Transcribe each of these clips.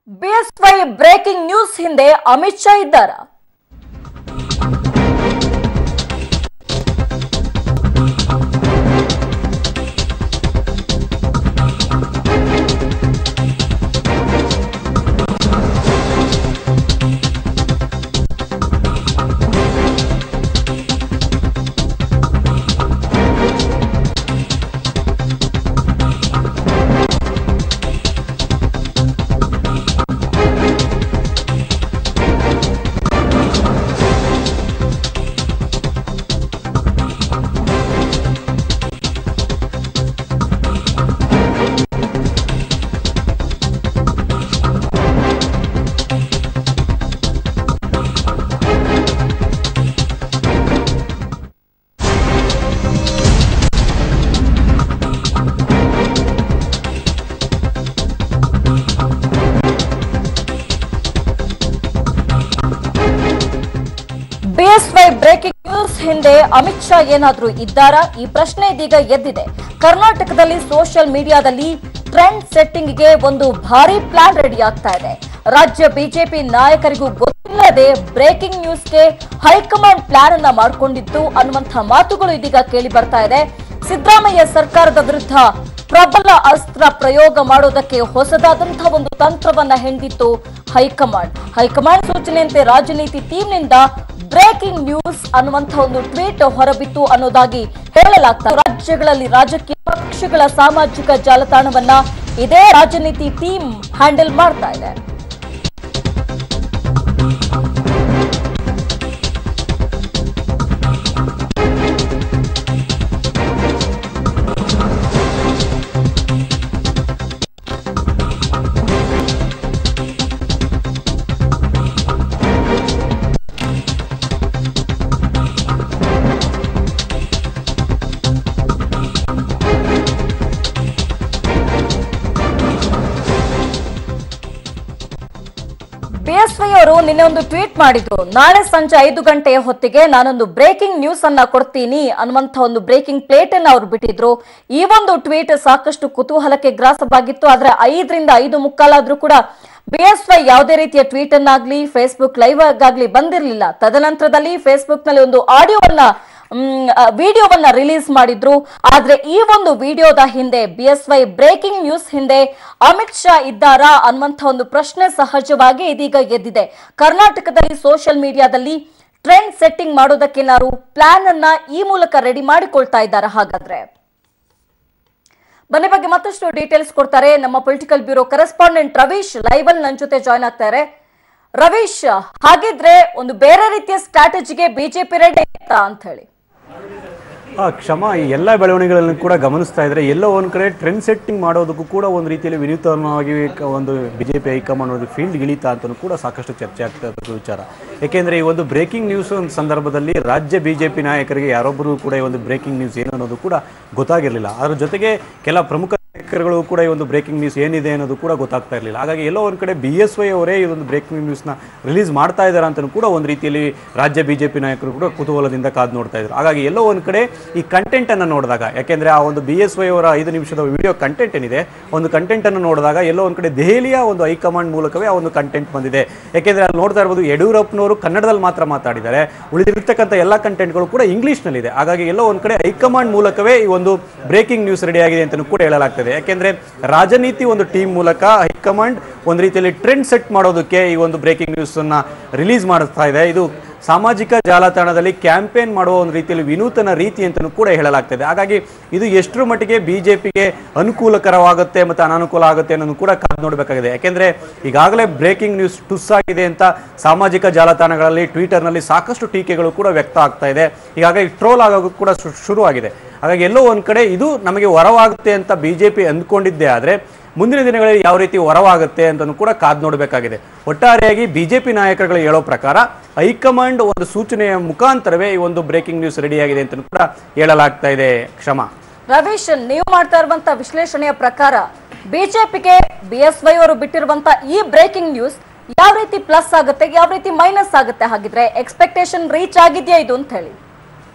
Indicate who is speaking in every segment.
Speaker 1: BSY breaking news ಹಿಂದೆ ಅಮಿತ್ ಶಾ ಇದ್ದಾರಾ BSY breaking news ಹಿಂದೆ ಅಮಿತ್ ಶಾ ಏನಾದ್ರೂ ಇದ್ದಾರಾ ಈ ಪ್ರಶ್ನೆ ಇದೀಗ ಎದ್ದಿದೆ ಕರ್ನಾಟಕದಲ್ಲಿ ಸೋಷಿಯಲ್ ಮೀಡಿಯಾದಲ್ಲಿ ಟ್ರೆಂಡ್ ಸೆಟ್ಟಿಂಗ್ಗೆ ಒಂದು ಭಾರಿ ಪ್ಲಾನ್ ರೆಡಿ ಆಗ್ತಾ ಇದೆ ರಾಜ್ಯ ಬಿಜೆಪಿ ನಾಯಕರಿಗೂ ಗೊತ್ತಿಲ್ಲದೆ ಬ್ರೇಕಿಂಗ್ ನ್ಯೂಸ್ಗೆ ಹೈಕಮಾಂಡ್ ಪ್ಲಾನ್ ಅನ್ನ ಮಾಡಿಕೊಂಡಿತ್ತು ಅನ್ನುವಂತಹ ಮಾತುಗಳು ಇದೀಗ ಕೇಳಿ ಬರ್ತಾ ಇದೆ ಸಿದ್ದರಾಮಯ್ಯ ಸರ್ಕಾರದ ವಿರುದ್ಧ ಪ್ರಬಲ ಅಸ್ತ್ರ ಪ್ರಯೋಗ ಮಾಡೋದಕ್ಕೆ ಹೊಸದಾದಂತಹ ಒಂದು ತಂತ್ರವನ್ನ ಹೆಂಡಿತ್ತು ಹೈಕಮಾಂಡ್ ಹೈಕಮಾಂಡ್ ಸೂಚನೆಯಂತೆ ರಾಜನೀತಿ ಟೀಮ್ನಿಂದ ಬ್ರೇಕಿಂಗ್ ನ್ಯೂಸ್ ಅನ್ನುವಂತಹ ಒಂದು ಟ್ವೀಟ್ ಹೊರಬಿತ್ತು ಅನ್ನೋದಾಗಿ ಹೇಳಲಾಗ್ತದೆ ರಾಜ್ಯಗಳಲ್ಲಿ ರಾಜಕೀಯ ಪಕ್ಷಗಳ ಸಾಮಾಜಿಕ ಜಾಲತಾಣವನ್ನ ಇದೇ ರಾಜನೀತಿ ಟೀಮ್ ಹ್ಯಾಂಡಲ್ ಮಾಡ್ತಾ ಇದೆ ಬಿಎಸ್ವೈ ಅವರು ನಿನ್ನೆ ಒಂದು ಟ್ವೀಟ್ ಮಾಡಿದ್ರು ನಾಳೆ ಸಂಜೆ ಐದು ಗಂಟೆಯ ಹೊತ್ತಿಗೆ ನಾನೊಂದು ಬ್ರೇಕಿಂಗ್ ನ್ಯೂಸ್ ಅನ್ನ ಕೊಡ್ತೀನಿ ಅನ್ನುವಂತ ಒಂದು ಬ್ರೇಕಿಂಗ್ ಪ್ಲೇಟ್ ಅನ್ನ ಅವರು ಬಿಟ್ಟಿದ್ರು ಈ ಒಂದು ಟ್ವೀಟ್ ಸಾಕಷ್ಟು ಕುತೂಹಲಕ್ಕೆ ಗ್ರಾಸವಾಗಿತ್ತು ಆದ್ರೆ ಐದರಿಂದ ಐದು ಮುಕ್ಕಾಲಾದ್ರೂ ಕೂಡ ಬಿಎಸ್ವೈ ಯಾವುದೇ ರೀತಿಯ ಟ್ವೀಟ್ ಅನ್ನಾಗ್ಲಿ ಫೇಸ್ಬುಕ್ ಲೈವ್ ಆಗಾಗ್ಲಿ ಬಂದಿರಲಿಲ್ಲ ತದನಂತರದಲ್ಲಿ ಫೇಸ್ಬುಕ್ ನಲ್ಲಿ ಒಂದು ಆಡಿಯೋವನ್ನ ವಿಡಿಯೋವನ್ನ ರಿಲೀಸ್ ಮಾಡಿದ್ರು ಆದ್ರೆ ಈ ಒಂದು ವಿಡಿಯೋದ ಹಿಂದೆ ಬಿಎಸ್ವೈ ಬ್ರೇಕಿಂಗ್ ನ್ಯೂಸ್ ಹಿಂದೆ ಅಮಿತ್ ಶಾ ಇದ್ದಾರಾ ಅನ್ನುವಂಥ ಒಂದು ಪ್ರಶ್ನೆ ಸಹಜವಾಗಿ ಇದೀಗ ಎದ್ದಿದೆ ಕರ್ನಾಟಕದಲ್ಲಿ ಸೋಷಿಯಲ್ ಮೀಡಿಯಾದಲ್ಲಿ ಟ್ರೆಂಡ್ ಸೆಟ್ಟಿಂಗ್ ಮಾಡೋದಕ್ಕೇನಾದ್ರು ಪ್ಲಾನ್ ಅನ್ನ ಈ ಮೂಲಕ ರೆಡಿ ಮಾಡಿಕೊಳ್ತಾ ಇದ್ದಾರಾ ಹಾಗಾದ್ರೆ ಬನ್ನಿ ಬಗ್ಗೆ ಮತ್ತಷ್ಟು ಡೀಟೇಲ್ಸ್ ಕೊಡ್ತಾರೆ ನಮ್ಮ political bureau correspondent Ravish live ಅಲ್ಲಿ ನನ್ನ ಜೊತೆ ಜಾಯ್ನ್ ಆಗ್ತಾರೆ ರವೀಶ್ ಹಾಗಿದ್ರೆ ಒಂದು ಬೇರೆ ರೀತಿಯ ಸ್ಟ್ರಾಟಜಿಗೆ ಬಿಜೆಪಿ ರೆಡಿ ಆಯ್ತಾ ಅಂತ ಹೇಳಿ
Speaker 2: ಆ, ಕ್ಷಮ ಈ ಎಲ್ಲ ಬೆಳವಣಿಗೆಗಳನ್ನು ಕೂಡ ಗಮನಿಸ್ತಾ ಇದ್ರೆ ಎಲ್ಲೋ ಒಂದು ಕಡೆ ಟ್ರೆಂಡ್ ಸೆಟ್ಟಿಂಗ್ ಮಾಡೋದಕ್ಕೂ ಕೂಡ ಒಂದು ರೀತಿಯಲ್ಲಿ ವಿನೂತನವಾಗಿ ಕ- ಒಂದು ಬಿ ಜೆ ಪಿ ಹೈಕಮಾಂಡ್ ಒಂದು ಫೀಲ್ಡ್ ಇಳಿತಾ ಅಂತಲೂ ಕೂಡ ಸಾಕಷ್ಟು ಚರ್ಚೆ ಆಗ್ತಾ ಇರೋದು ವಿಚಾರ ಯಾಕೆಂದರೆ ಈ ಒಂದು ಬ್ರೇಕಿಂಗ್ ನ್ಯೂಸ್ ಒಂದು ಸಂದರ್ಭದಲ್ಲಿ ರಾಜ್ಯ ಬಿ ಜೆ ಪಿ ನಾಯಕರಿಗೆ ಯಾರೊಬ್ಬರು ಕೂಡ ಈ ಒಂದು ಬ್ರೇಕಿಂಗ್ ನ್ಯೂಸ್ ಏನು ಅನ್ನೋದು ಕೂಡ ಗೊತ್ತಾಗಿರಲಿಲ್ಲ ಅದ್ರ ಜೊತೆಗೆ ಕೆಲ ಪ್ರಮುಖ ನಾಯಕರುಗಳು ಕೂಡ ಈ ಒಂದು ಬ್ರೇಕಿಂಗ್ ನ್ಯೂಸ್ ಏನಿದೆ ಅನ್ನೋದು ಕೂಡ ಗೊತ್ತಾಗ್ತಾ ಇರಲಿಲ್ಲ ಹಾಗಾಗಿ ಎಲ್ಲೋ ಒಂದು ಕಡೆ ಬಿ ಎಸ್ ವೈ ಅವರೇ ಈ ಒಂದು ಬ್ರೇಕಿಂಗ್ ನ್ಯೂಸ್ನ ರಿಲೀಸ್ ಮಾಡ್ತಾ ಇದ್ದಾರೆ ಅಂತಲೂ ಕೂಡ ಒಂದು ರೀತಿಯಲ್ಲಿ ರಾಜ್ಯ ಬಿ ಜೆ ಪಿ ನಾಯಕರು ಕೂಡ ಕುತೂಹಲದಿಂದ ಕಾದು ನೋಡ್ತಾ ಇದ್ರು ಹಾಗಾಗಿ ಎಲ್ಲೋ ಒಂದು ಕಡೆ ಈ ಕಂಟೆಂಟನ್ನು ನೋಡಿದಾಗ ಯಾಕೆಂದರೆ ಆ ಒಂದು ಬಿ ಎಸ್ ವೈ ಅವರ ಐದು ನಿಮಿಷದ ವಿಡಿಯೋ ಕಂಟೆಂಟ್ ಏನಿದೆ ಒಂದು ಕಂಟೆಂಟನ್ನು ನೋಡಿದಾಗ ಎಲ್ಲೋ ಒಂದು ಕಡೆ ದೆಹಲಿಯ ಒಂದು ಹೈಕಮಾಂಡ್ ಮೂಲಕವೇ ಆ ಒಂದು ಕಂಟೆಂಟ್ ಬಂದಿದೆ ಯಾಕೆಂದರೆ ಅಲ್ಲಿ ನೋಡ್ತಾ ಇರ್ಬೋದು ಯಡಿಯೂರಪ್ಪನವರು ಕನ್ನಡದಲ್ಲಿ ಮಾತ್ರ ಮಾತಾಡಿದ್ದಾರೆ ಉಳಿದಿರ್ತಕ್ಕಂಥ ಎಲ್ಲ ಕಂಟೆಂಟ್ಗಳು ಕೂಡ ಇಂಗ್ಲೀಷ್ನಲ್ಲಿದೆ ಹಾಗಾಗಿ ಎಲ್ಲೋ ಒಂದು ಕಡೆ ಹೈಕಮಾಂಡ್ ಮೂಲಕವೇ ಈ ಒಂದು ಬ್ರೇಕಿಂಗ್ ನ್ಯೂಸ್ ರೆಡಿ ಆಗಿದೆ ಅಂತಲೂ ಕೂಡ ಹೇಳಲಾಗ್ತದೆ ಯಾಕೆಂದ್ರೆ ರಾಜನೀತಿ ಒಂದು ಟೀಮ್ ಮೂಲಕ ಹೈಕಮಾಂಡ್ ಒಂದು ರೀತಿಯಲ್ಲಿ ಟ್ರೆಂಡ್ ಸೆಟ್ ಮಾಡೋದಕ್ಕೆ ಈ ಒಂದು ಬ್ರೇಕಿಂಗ್ ನ್ಯೂಸ್ ಅನ್ನ ರಿಲೀಸ್ ಮಾಡ್ತಾ ಇದೆ ಇದು ಸಾಮಾಜಿಕ ಜಾಲತಾಣದಲ್ಲಿ ಕ್ಯಾಂಪೇನ್ ಮಾಡುವ ಒಂದು ರೀತಿಯಲ್ಲಿ ವಿನೂತನ ರೀತಿ ಅಂತಲೂ ಕೂಡ ಹೇಳಲಾಗ್ತದೆ ಹಾಗಾಗಿ ಇದು ಎಷ್ಟರ ಮಟ್ಟಿಗೆ ಬಿಜೆಪಿಗೆ ಅನುಕೂಲಕರವಾಗುತ್ತೆ ಮತ್ತು ಅನಾನುಕೂಲ ಆಗುತ್ತೆ ಅನ್ನೋದು ಕೂಡ ಕಾದು ನೋಡಬೇಕಾಗಿದೆ ಯಾಕೆಂದ್ರೆ ಈಗಾಗಲೇ ಬ್ರೇಕಿಂಗ್ ನ್ಯೂಸ್ ಟುಸ್ ಆಗಿದೆ ಅಂತ ಸಾಮಾಜಿಕ ಜಾಲತಾಣಗಳಲ್ಲಿ ಟ್ವಿಟರ್ನಲ್ಲಿ ಸಾಕಷ್ಟು ಟೀಕೆಗಳು ಕೂಡ ವ್ಯಕ್ತ ಆಗ್ತಾ ಇದೆ ಹೀಗಾಗಿ ಟ್ರೋಲ್ ಆಗೋದು ಕೂಡ ಶು- ಶುರುವಾಗಿದೆ ಹಾಗಾಗಿ ಎಲ್ಲೋ ಒಂದು ಕಡೆ ಇದು ನಮಗೆ ವರವಾಗುತ್ತೆ ಅಂತ ಬಿಜೆಪಿ ಅಂದ್ಕೊಂಡಿದ್ದೇ ಆದರೆ ಮುಂದಿನ ದಿನಗಳಲ್ಲಿ ಯಾವ ರೀತಿ ವರವಾಗುತ್ತೆ ಅಂತಲೂ ಕೂಡ ಕಾದು ನೋಡಬೇಕಾಗಿದೆ ಒಟ್ಟಾರೆಯಾಗಿ ಬಿಜೆಪಿ ನಾಯಕರುಗಳು ಹೇಳೋ ಪ್ರಕಾರ ಹೈಕಮಾಂಡ್ ಒಂದು ಸೂಚನೆಯ ಮುಖಾಂತರವೇ ಈ ಒಂದು ಬ್ರೇಕಿಂಗ್ ನ್ಯೂಸ್ ರೆಡಿಯಾಗಿದೆ ಅಂತ ಕೂಡ ಹೇಳಲಾಗ್ತಾ ಇದೆ ಕ್ಷಮ
Speaker 1: ರವೀಶ್ ನೀವು ಮಾಡ್ತಾ ಇರುವಂತ ವಿಶ್ಲೇಷಣೆಯ ಪ್ರಕಾರ ಬಿಜೆಪಿಗೆ ಬಿಎಸ್ವೈ ಅವರು ಬಿಟ್ಟಿರುವಂತ ಈ ಬ್ರೇಕಿಂಗ್ ನ್ಯೂಸ್ ಯಾವ ರೀತಿ ಪ್ಲಸ್ ಆಗುತ್ತೆ ಯಾವ ರೀತಿ ಮೈನಸ್ ಆಗುತ್ತೆ ಹಾಗಿದ್ರೆ ಎಕ್ಸ್ಪೆಕ್ಟೇಷನ್ ರೀಚ್ ಆಗಿದೆಯಾ ಇದು ಅಂತ ಹೇಳಿ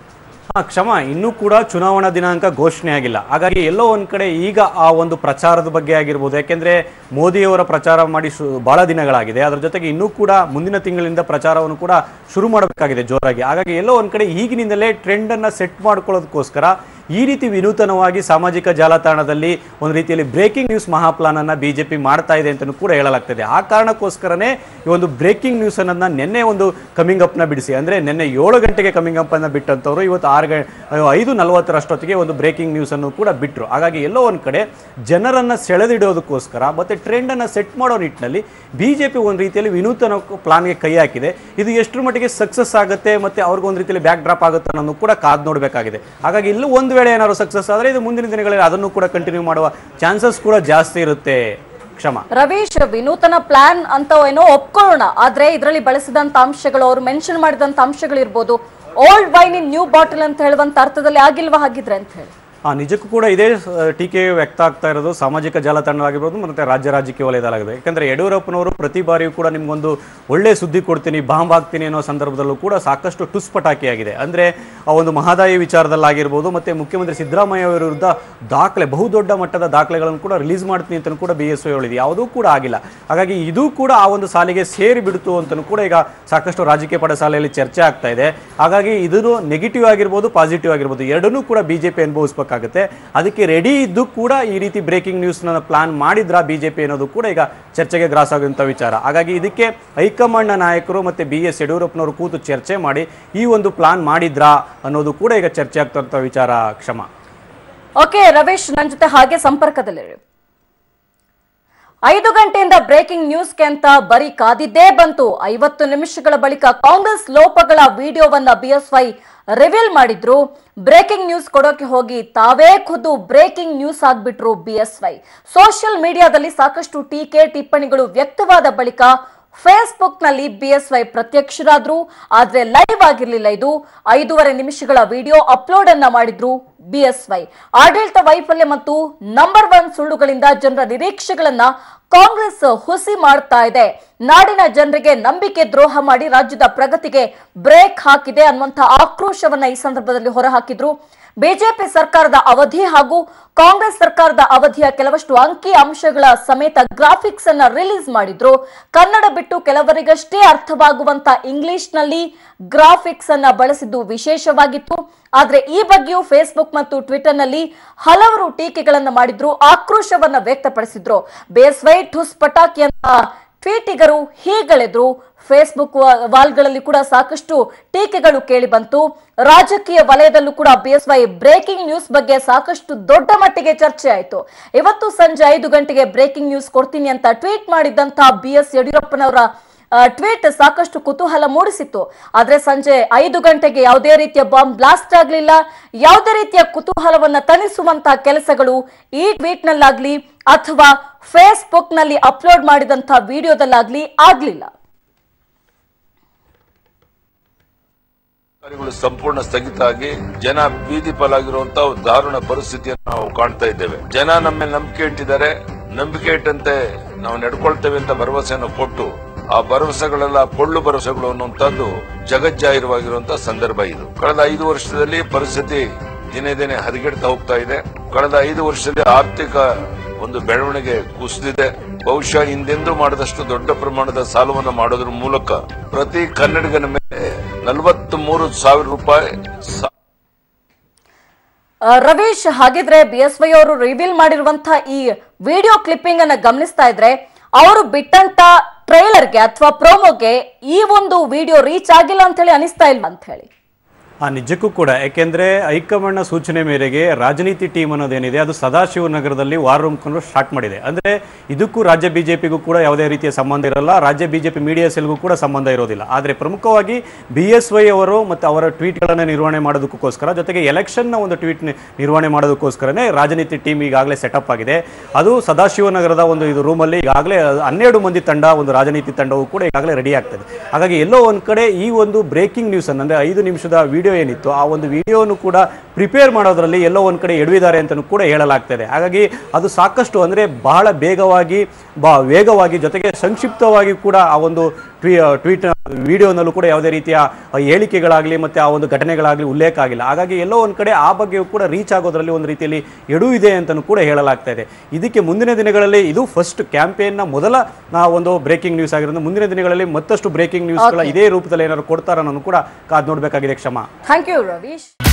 Speaker 2: ಹಾ ಕ್ಷಮ ಇನ್ನೂ ಕೂಡ ಚುನಾವಣಾ ದಿನಾಂಕ ಘೋಷಣೆ ಆಗಿಲ್ಲ ಹಾಗಾಗಿ ಎಲ್ಲೋ ಒಂದ್ ಕಡೆ ಈಗ ಆ ಒಂದು ಪ್ರಚಾರದ ಬಗ್ಗೆ ಆಗಿರ್ಬೋದು ಯಾಕೆಂದ್ರೆ ಮೋದಿಯವರ ಪ್ರಚಾರ ಮಾಡಿ ಶು ಬಹಳ ದಿನಗಳಾಗಿದೆ ಅದರ ಜೊತೆಗೆ ಇನ್ನೂ ಕೂಡ ಮುಂದಿನ ತಿಂಗಳಿಂದ ಪ್ರಚಾರವನ್ನು ಕೂಡ ಶುರು ಮಾಡಬೇಕಾಗಿದೆ ಜೋರಾಗಿ ಹಾಗಾಗಿ ಎಲ್ಲೋ ಒಂದ್ ಕಡೆ ಈಗಿನಿಂದಲೇ ಟ್ರೆಂಡ್ ಅನ್ನ ಸೆಟ್ ಮಾಡ್ಕೊಳ್ಳೋದಕ್ಕೋಸ್ಕರ ಈ ರೀತಿ ವಿನೂತನವಾಗಿ ಸಾಮಾಜಿಕ ಜಾಲತಾಣದಲ್ಲಿ ಒಂದು ರೀತಿಯಲ್ಲಿ ಬ್ರೇಕಿಂಗ್ ನ್ಯೂಸ್ ಮಹಾಪ್ಲಾನ್ ಅನ್ನ ಬಿಜೆಪಿ ಮಾಡ್ತಾ ಇದೆ ಅಂತಲೂ ಕೂಡ ಹೇಳಲಾಗ್ತದೆ ಆ ಕಾರಣಕ್ಕೋಸ್ಕರನೇ ಈ ಒಂದು ಬ್ರೇಕಿಂಗ್ ನ್ಯೂಸ್ ಅನ್ನೋದನ್ನ ನಿನ್ನೆ ಒಂದು ಕಮಿಂಗ್ ಅಪ್ ನ ಬಿಡಿಸಿ ಅಂದ್ರೆ ನಿನ್ನೆ ಏಳು ಗಂಟೆಗೆ ಕಮಿಂಗ್ ಅಪ್ ಅನ್ನ ಬಿಟ್ಟಂತವ್ರು ಇವತ್ತು ಆರು ಗ ಐದು ನಲವತ್ತರಷ್ಟೊತ್ತಿಗೆ ಒಂದು ಬ್ರೇಕಿಂಗ್ ನ್ಯೂಸ್ ಅನ್ನು ಕೂಡ ಬಿಟ್ಟರು ಹಾಗಾಗಿ ಎಲ್ಲೋ ಒಂದ್ ಕಡೆ ಜನರನ್ನ ಸೆಳೆದಿಡೋದಕ್ಕೋಸ್ಕರ ಮತ್ತೆ ಟ್ರೆಂಡ್ ಅನ್ನ ಸೆಟ್ ಮಾಡೋ ನಿಟ್ಟಿನಲ್ಲಿ ಬಿಜೆಪಿ ಒಂದು ರೀತಿಯಲ್ಲಿ ವಿನೂತನ ಪ್ಲಾನ್ಗೆ ಕೈ ಹಾಕಿದೆ ಇದು ಎಷ್ಟರ ಮಟ್ಟಿಗೆ ಸಕ್ಸಸ್ ಆಗುತ್ತೆ ಮತ್ತೆ ಅವ್ರಿಗೊಂದು ರೀತಿಯಲ್ಲಿ ಬ್ಯಾಕ್ ಡ್ರಾಪ್ ಆಗುತ್ತೆ ಅನ್ನೋದು ಕೂಡ ಕಾದ್ ನೋಡಬೇಕಾಗಿದೆ ಹಾಗಾಗಿ ಇಲ್ಲೂ ಒಂದು ವೇಳೆ ಏನಾದ್ರು ಸಕ್ಸಸ್ ಆದರೆ ಇದು ಮುಂದಿನ ದಿನಗಳಲ್ಲಿ ಅದನ್ನು ಕೂಡ ಕಂಟಿನ್ಯೂ ಮಾಡುವ ಚಾನ್ಸಸ್ ಕೂಡ ಜಾಸ್ತಿ ಇರುತ್ತೆ ಕ್ಷಮ
Speaker 1: ರವೀಶ್ ವಿನೂತನ ಪ್ಲಾನ್ ಅಂತ ಏನೋ ಒಪ್ಕೊಳ್ಳೋಣ ಆದ್ರೆ ಇದರಲ್ಲಿ ಬಳಸಿದಂತ ಅಂಶಗಳು ಅವ್ರು ಮೆನ್ಷನ್ ಮಾಡಿದಂತ ಅಂಶಗಳು ಇರ್ಬೋದು old wine in new bottle ಅಂತ ಹೇಳುವಂತ ಅರ್ಥದಲ್ಲಿ ಆಗಿಲ್ವಾ ಹಾಗಿದ್ರೆ ಅಂತ ಹೇಳಿ
Speaker 2: ಆ ನಿಜಕ್ಕೂ ಕೂಡ ಇದೇ ಆ, ಟೀಕೆ ವ್ಯಕ್ತ ಆಗ್ತಾ ಇರೋದು ಸಾಮಾಜಿಕ ಜಾಲತಾಣವಾಗಿರ್ಬೋದು ಮತ್ತೆ ರಾಜ್ಯ ರಾಜಕೀಯ ವಲಯದಲ್ಲಾಗಿದೆ ಯಾಕಂದ್ರೆ ಯಡಿಯೂರಪ್ಪನವರು ಪ್ರತಿ ಬಾರಿಯೂ ಕೂಡ ನಿಮ್ಗೊಂದು ಒಳ್ಳೆ ಸುದ್ದಿ ಕೊಡ್ತೀನಿ ಬಾಂಬ್ ಹಾಕ್ತೀನಿ ಅನ್ನೋ ಸಂದರ್ಭದಲ್ಲೂ ಕೂಡ ಸಾಕಷ್ಟು ಟುಸ್ ಪಟಾಕಿಯಾಗಿದೆ ಅಂದ್ರೆ ಆ ಒಂದು ಮಹದಾಯಿ ವಿಚಾರದಲ್ಲಾಗಿರ್ಬೋದು ಮತ್ತೆ ಮುಖ್ಯಮಂತ್ರಿ ಸಿದ್ದರಾಮಯ್ಯ ಅವರ ವಿರುದ್ಧ ದಾಖಲೆ ಬಹುದೊಡ್ಡ ಮಟ್ಟದ ದಾಖಲೆಗಳನ್ನು ಕೂಡ ರಿಲೀಸ್ ಮಾಡ್ತೀನಿ ಅಂತ ಕೂಡ ಬಿ ಎಸ್ ವೈ ಹೇಳಿದೆ ಯಾವುದೂ ಕೂಡ ಆಗಿಲ್ಲ ಹಾಗಾಗಿ ಇದು ಕೂಡ ಆ ಒಂದು ಸಾಲಿಗೆ ಸೇರಿ ಬಿಡ್ತು ಅಂತಲೂ ಕೂಡ ಈಗ ಸಾಕಷ್ಟು ರಾಜಕೀಯ ಪಡಸಾಲೆಯಲ್ಲಿ ಚರ್ಚೆ ಆಗ್ತಾ ಇದೆ ಹಾಗಾಗಿ ಇದನ್ನು ನೆಗೆಟಿವ್ ಆಗಿರ್ಬೋದು ಪಾಸಿಟಿವ್ ಆಗಿರ್ಬೋದು ಎರಡನ್ನೂ ಕೂಡ ಬಿಜೆಪಿ ಅನುಭವಿಸಬೇಕಾಗುತ್ತೆ ಅದಕ್ಕೆ ರೆಡಿ ಇದ್ದು ಕೂಡ ಈ ರೀತಿ ಬ್ರೇಕಿಂಗ್ ನ್ಯೂಸ್ನ ಪ್ಲಾನ್ ಮಾಡಿದ್ರ ಬಿಜೆಪಿ ಅನ್ನೋದು ಕೂಡ ಈಗ ಚರ್ಚೆಗೆ ಗ್ರಾಸ ಆಗುವಂಥ ವಿಚಾರ ಹಾಗಾಗಿ ಇದಕ್ಕೆ ಹೈಕಮಾಂಡ್ನ ನಾಯಕರು ಮತ್ತೆ ಬಿ ಎಸ್ ಯಡಿಯೂರಪ್ಪನವರು ಕೂತು ಚರ್ಚೆ ಮಾಡಿ ಈ ಒಂದು ಪ್ಲಾನ್ ಮಾಡಿದ್ರಾ ಅನ್ನೋದು ಕೂಡ ಈಗ ಚರ್ಚೆ ಆಗ್ತಾ ವಿಚಾರ ಕ್ಷಮ
Speaker 1: ಓಕೆ ರವೀಶ್ ನನ್ನ ಜೊತೆ ಹಾಗೆ ಸಂಪರ್ಕದಲ್ಲಿರಿ ಐದು ಗಂಟೆಯಿಂದ ಬ್ರೇಕಿಂಗ್ ನ್ಯೂಸ್ಗೆ ಅಂತ ಬರೀ ಕಾದಿದ್ದೇ ಬಂತು ಐವತ್ತು ನಿಮಿಷಗಳ ಬಳಿಕ ಕಾಂಗ್ರೆಸ್ ಲೋಪಗಳ ವಿಡಿಯೋವನ್ನ ಬಿಎಸ್ವೈ ರಿವೀಲ್ ಮಾಡಿದ್ರು ಬ್ರೇಕಿಂಗ್ ನ್ಯೂಸ್ ಕೊಡೋಕೆ ಹೋಗಿ ತಾವೇ ಖುದ್ದು ಬ್ರೇಕಿಂಗ್ ನ್ಯೂಸ್ ಆಗ್ಬಿಟ್ರು ಬಿಎಸ್ವೈ ಸೋಷಿಯಲ್ ಮೀಡಿಯಾದಲ್ಲಿ ಸಾಕಷ್ಟು ಟೀಕೆ ಟಿಪ್ಪಣಿಗಳು ವ್ಯಕ್ತವಾದ ಬಳಿಕ ಫೇಸ್ಬುಕ್ ನಲ್ಲಿ ಬಿಎಸ್ವೈ ಪ್ರತ್ಯಕ್ಷರಾದ್ರು ಆದ್ರೆ ಲೈವ್ ಆಗಿರ್ಲಿಲ್ಲ ಇದು ಐದೂವರೆ ನಿಮಿಷಗಳ ವಿಡಿಯೋ ಅಪ್ಲೋಡ್ ಅನ್ನ ಮಾಡಿದ್ರು ಬಿಎಸ್ವೈ ಆಡಳಿತ ವೈಫಲ್ಯ ಮತ್ತು ನಂಬರ್ ಒನ್ ಸುಳ್ಳುಗಳಿಂದ ಜನರ ನಿರೀಕ್ಷೆಗಳನ್ನ ಕಾಂಗ್ರೆಸ್ ಹುಸಿ ಮಾಡ್ತಾ ಇದೆ ನಾಡಿನ ಜನರಿಗೆ ನಂಬಿಕೆ ದ್ರೋಹ ಮಾಡಿ ರಾಜ್ಯದ ಪ್ರಗತಿಗೆ ಬ್ರೇಕ್ ಹಾಕಿದೆ ಅನ್ನುವಂಥ ಆಕ್ರೋಶವನ್ನ ಈ ಸಂದರ್ಭದಲ್ಲಿ ಹೊರಹಾಕಿದ್ರು ಬಿಜೆಪಿ ಸರ್ಕಾರದ ಅವಧಿ ಹಾಗೂ ಕಾಂಗ್ರೆಸ್ ಸರ್ಕಾರದ ಅವಧಿಯ ಕೆಲವಷ್ಟು ಅಂಕಿ ಅಂಶಗಳ ಸಮೇತ ಗ್ರಾಫಿಕ್ಸ್ ಅನ್ನ ರಿಲೀಸ್ ಮಾಡಿದ್ರು ಕನ್ನಡ ಬಿಟ್ಟು ಕೆಲವರಿಗಷ್ಟೇ ಅರ್ಥವಾಗುವಂತ ಇಂಗ್ಲಿಷ್ ನಲ್ಲಿ ಗ್ರಾಫಿಕ್ಸ್ ಅನ್ನ ಬಳಸಿದ್ದು ವಿಶೇಷವಾಗಿತ್ತು ಆದ್ರೆ ಈ ಬಗ್ಗೆಯೂ ಫೇಸ್ಬುಕ್ ಮತ್ತು ಟ್ವಿಟರ್ ನಲ್ಲಿ ಹಲವರು ಟೀಕೆಗಳನ್ನ ಮಾಡಿದ್ರು ಆಕ್ರೋಶವನ್ನ ವ್ಯಕ್ತಪಡಿಸಿದ್ರು ಬೇಸ್ವೈ ಠುಸ್ ಪಟಾಕಿ ಅಂತ ಟ್ವೀಟಿಗರು ಹೀಗಳೆದ್ರು ಫೇಸ್ಬುಕ್ ವಾ- ವಾಲ್ಗಳಲ್ಲಿ ಕೂಡ ಸಾಕಷ್ಟು ಟೀಕೆಗಳು ಕೇಳಿ ಬಂತು ರಾಜಕೀಯ ವಲಯದಲ್ಲೂ ಕೂಡ ಬಿಎಸ್ವೈ ಬ್ರೇಕಿಂಗ್ ನ್ಯೂಸ್ ಬಗ್ಗೆ ಸಾಕಷ್ಟು ದೊಡ್ಡ ಮಟ್ಟಿಗೆ ಚರ್ಚೆ ಆಯಿತು ಇವತ್ತು ಸಂಜೆ ಐದು ಗಂಟೆಗೆ ಬ್ರೇಕಿಂಗ್ ನ್ಯೂಸ್ ಕೊಡ್ತೀನಿ ಅಂತ ಟ್ವೀಟ್ ಮಾಡಿದ್ದಂತಹ ಬಿ ಎಸ್ ಯಡಿಯೂರಪ್ಪನವರ ಆ, ಟ್ವೀಟ್ ಸಾಕಷ್ಟು ಕುತೂಹಲ ಮೂಡಿಸಿತ್ತು ಆದ್ರೆ ಸಂಜೆ ಐದು ಗಂಟೆಗೆ ಯಾವುದೇ ರೀತಿಯ ಬಾಂಬ್ ಬ್ಲಾಸ್ಟ್ ಆಗಲಿಲ್ಲ ಯಾವುದೇ ರೀತಿಯ ಕುತೂಹಲವನ್ನ ತಣಿಸುವಂತಹ ಕೆಲಸಗಳು ಈ ಟ್ವೀಟ್ ನಲ್ಲಾಗ್ಲಿ ಅಥವಾ ಫೇಸ್ಬುಕ್ ನಲ್ಲಿ ಅಪ್ಲೋಡ್ ಮಾಡಿದಂತಹ ವಿಡಿಯೋದಲ್ಲಾಗ್ಲಿ ಆಗ್ಲಿಲ್ಲ
Speaker 3: ಕಾರ್ಯಗಳು ಸಂಪೂರ್ಣ ಸ್ಥಗಿತ ಆಗಿ ಜನ ಬೀದಿ ಪಾಲಾಗಿರುವಂತ ದಾರುಣ ಪರಿಸ್ಥಿತಿಯನ್ನು ನಾವು ಕಾಣ್ತಾ ಇದ್ದೇವೆ ಜನ ನಮ್ಮ ಮೇಲೆ ನಂಬಿಕೆ ಇಟ್ಟಿದ್ದಾರೆ ನಂಬಿಕೆ ಇಟ್ಟಂತೆ ನಾವು ನಡ್ಕೊಳ್ತೇವೆ ಅಂತ ಭರವಸೆಯನ್ನು ಕೊಟ್ಟು ಆ ಭರವಸೆಗಳೆಲ್ಲ ಪೊಳ್ಳು ಭರವಸೆಗಳು ಅನ್ನುವಂಥದ್ದು ಜಗಜ್ಜಾಹಿರವಾಗಿರುವಂತಹ ಸಂದರ್ಭ ಇದು ಕಳೆದ ಐದು ವರ್ಷದಲ್ಲಿ ಪರಿಸ್ಥಿತಿ ದಿನೇ ದಿನೇ ಹದಗೆಡ್ತಾ ಹೋಗ್ತಾ ಇದೆ ಕಳೆದ ಐದು ವರ್ಷದಲ್ಲಿ ಆರ್ಥಿಕ ಒಂದು ಬೆಳವಣಿಗೆ ಕುಸಿದಿದೆ ಬಹುಶಃ ಹಿಂದೆಂದೂ ಮಾಡದಷ್ಟು ದೊಡ್ಡ ಪ್ರಮಾಣದ ಸಾಲವನ್ನು ಮಾಡೋದ್ರ ಮೂಲಕ ಪ್ರತಿ ಕನ್ನಡಿಗನ ಮೇಲೆ ನಲವತ್ತ್ ಮೂರು ಸಾವಿರ ರೂಪಾಯಿ ಸಾ-
Speaker 1: ಆ, ರವೀಶ್ ಹಾಗಿದ್ರೆ ಬಿಎಸ್ವೈ ಅವರು ರಿವೀಲ್ ಮಾಡಿರುವಂತಹ ಈ ವಿಡಿಯೋ ಕ್ಲಿಪ್ಪಿಂಗ್ ಅನ್ನ ಗಮನಿಸ್ತಾ ಇದ್ರೆ ಅವರು ಬಿಟ್ಟಂತ ಟ್ರೈಲರ್ಗೆ ಅಥವಾ ಪ್ರೋಮೋಗೆ ಈ ಒಂದು ವಿಡಿಯೋ ರೀಚ್ ಆಗಿಲ್ಲ ಅಂತ ಹೇಳಿ ಅನಿಸ್ತಾ ಇಲ್ವಾ ಅಂತ ಹೇಳಿ
Speaker 2: ಆ ನಿಜಕ್ಕೂ ಕೂಡ ಯಾಕೆಂದ್ರೆ ಹೈಕಮಾಂಡ್ನ ಸೂಚನೆ ಮೇರೆಗೆ ರಾಜನೀತಿ ಟೀಮ್ ಅನ್ನೋದೇನಿದೆ ಅದು ಸದಾಶಿವನಗರದಲ್ಲಿ ವಾರ್ ರೂಮ್ ಕೊಂಡು ಸ್ಟಾರ್ಟ್ ಮಾಡಿದೆ ಅಂದ್ರೆ ಇದಕ್ಕೂ ರಾಜ್ಯ ಬಿಜೆಪಿಗೂ ಕೂಡ ಯಾವುದೇ ರೀತಿಯ ಸಂಬಂಧ ಇರಲ್ಲ ರಾಜ್ಯ ಬಿಜೆಪಿ ಮೀಡಿಯಾ ಸೆಲ್ಗೂ ಕೂಡ ಸಂಬಂಧ ಇರೋದಿಲ್ಲ ಆದರೆ ಪ್ರಮುಖವಾಗಿ ಬಿ ಎಸ್ ವೈ ಅವರು ಮತ್ತು ಅವರ ಟ್ವೀಟ್ಗಳನ್ನು ನಿರ್ವಹಣೆ ಮಾಡೋದಕ್ಕೋಸ್ಕರ ಜೊತೆಗೆ ಎಲೆಕ್ಷನ್ನ ಒಂದು ಟ್ವೀಟ್ ನಿರ್ವಹಣೆ ಮಾಡೋದಕ್ಕೋಸ್ಕರನೇ ರಾಜನೀತಿ ಟೀಮ್ ಈಗಾಗಲೇ ಸೆಟಪ್ ಆಗಿದೆ ಅದು ಸದಾಶಿವನಗರದ ಒಂದು ಇದು ರೂಮಲ್ಲಿ ಈಗಾಗಲೇ ಹನ್ನೆರಡು ಮಂದಿ ತಂಡ ಒಂದು ರಾಜನೀತಿ ತಂಡವು ಕೂಡ ಈಗಾಗಲೇ ರೆಡಿ ಆಗ್ತದೆ ಹಾಗಾಗಿ ಎಲ್ಲೋ ಒಂದು ಕಡೆ ಈ ಒಂದು ಬ್ರೇಕಿಂಗ್ ನ್ಯೂಸ್ ಅನ್ನು ಅಂದರೆ ಐದು ನಿಮಿಷದ ವಿಡಿಯೋ ಏನಿತ್ತು ಆ ಒಂದು ವಿಡಿಯೋನು ಕೂಡ ಪ್ರಿಪೇರ್ ಮಾಡೋದ್ರಲ್ಲಿ ಎಲ್ಲೋ ಒಂದು ಕಡೆ ಎಡವಿದ್ದಾರೆ ಅಂತಲೂ ಕೂಡ ಹೇಳಲಾಗ್ತದೆ ಹಾಗಾಗಿ ಅದು ಸಾಕಷ್ಟು ಅಂದರೆ ಬಹಳ ಬೇಗವಾಗಿ ಬಾ ವೇಗವಾಗಿ ಜೊತೆಗೆ ಸಂಕ್ಷಿಪ್ತವಾಗಿ ಕೂಡ ಆ ಒಂದು ಟ್ವೀ ಟ್ವೀಟ್ ವಿಡಿಯೋನಲ್ಲೂ ಕೂಡ ಯಾವುದೇ ರೀತಿಯ ಹೇಳಿಕೆಗಳಾಗಲಿ ಮತ್ತು ಆ ಒಂದು ಘಟನೆಗಳಾಗಲಿ ಉಲ್ಲೇಖ ಆಗಿಲ್ಲ ಹಾಗಾಗಿ ಎಲ್ಲೋ ಒಂದು ಕಡೆ ಆ ಬಗ್ಗೆಯೂ ಕೂಡ ರೀಚ್ ಆಗೋದ್ರಲ್ಲಿ ಒಂದು ರೀತಿಯಲ್ಲಿ ಎಡು ಇದೆ ಅಂತಲೂ ಕೂಡ ಹೇಳಲಾಗ್ತಾ ಇದೆ ಇದಕ್ಕೆ ಮುಂದಿನ ದಿನಗಳಲ್ಲಿ ಇದು ಫಸ್ಟ್ ಕ್ಯಾಂಪೇನ್ನ ಮೊದಲ ಆ, ಒಂದು ಬ್ರೇಕಿಂಗ್ ನ್ಯೂಸ್ ಆಗಿರೋದು ಮುಂದಿನ ದಿನಗಳಲ್ಲಿ ಮತ್ತಷ್ಟು ಬ್ರೇಕಿಂಗ್ ನ್ಯೂಸ್ಗಳ ಇದೇ ರೂಪದಲ್ಲಿ ಏನಾದ್ರು ಕೊಡ್ತಾರ ಅನ್ನೋದು ಕೂಡ ಕಾದ್ ನೋಡಬೇಕಾಗಿದೆ ಕ್ಷಮಾ
Speaker 1: ಥ್ಯಾಂಕ್ ಯು ರವೀಶ್